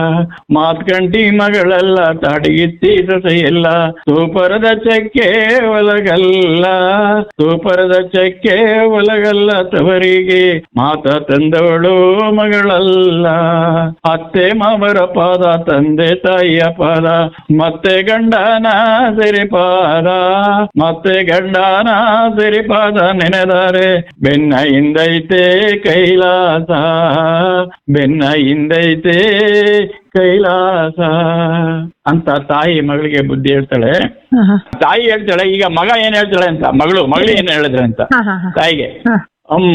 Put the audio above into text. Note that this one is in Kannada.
ಮಾತ್ಕಂಟಿ ಮಗಳಲ್ಲ ತಾಡಿಗಿತ್ತಿ ಸೊಸೆಯಲ್ಲ ತೂಪರದ ಚಕ್ಕೆ ಒಲಗಲ್ಲ ತೂಪರದ ಚಕ್ಕೆ ಒಲಗಲ್ಲ ತವರಿಗೆ ಮಾತ ತಂದವಳು ಮಗಳಲ್ಲ ಅತ್ತೆ ಮಾವರ ಪಾದ ತಂದೆ ತಾಯಿಯ ಪಾದ ಮತ್ತೆ ಗಂಡನ ಸಿರಿಪಾದ ಮತ್ತೆ ಗಂಡನ ಸಿರಿಪಾದ ನೆನೆದಾರೆ ಬೆನ್ನ ಹಿಂದೈತೆ ಕೈಲಾಸ ಬೆನ್ನ ಹಿಂದೈತೆ ಕೈಲಾಸ ಅಂತ ತಾಯಿ ಮಗಳಿಗೆ ಬುದ್ಧಿ ಹೇಳ್ತಾಳೆ ಹಾ, ಹಾ. ತಾಯಿ ಹೇಳ್ತಾಳೆ ಈಗ ಮಗ ಏನ್ ಹೇಳ್ತಾಳೆ ಅಂತ ಮಗಳು ಮಗಳು ಏನ್ ಹೇಳಿದ್ರೆ ಅಂತ ಹಾ, ಹಾ, ಹಾ. ತಾಯಿಗೆ ಹಾ. ಅಮ್ಮ